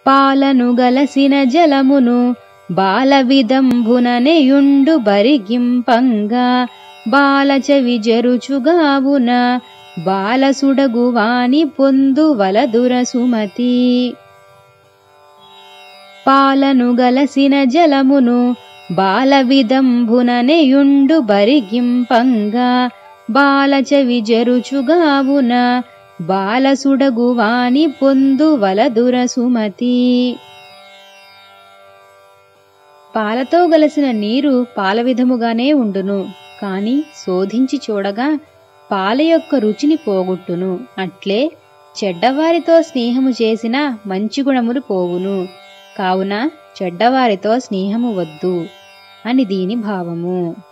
పాలను గలసిన జలమును బాల విదంభుననెయుండు బరిగింపంగా బాలచవి జరుచుగావున బాలసుడగువాని పొందు వలదుర సుమతి పాలను గలసిన జలమును బాల విదంభుననెయుండు బరిగింపంగా బాలచవి జరుచుగావున బాలసుడగువాని పొందు వలదుర సుమతి పాలతో గలసిన నీరు పాల విధముగానే ఉండును కాని శోధించి చూడగా పాల యొక్క రుచిని పోగొట్టును అట్లే చెడ్డవారితో స్నేహము చేసిన మంచి గుణములు పోవును కావున చెడ్డవారితో స్నేహము వద్దు అని దీని భావము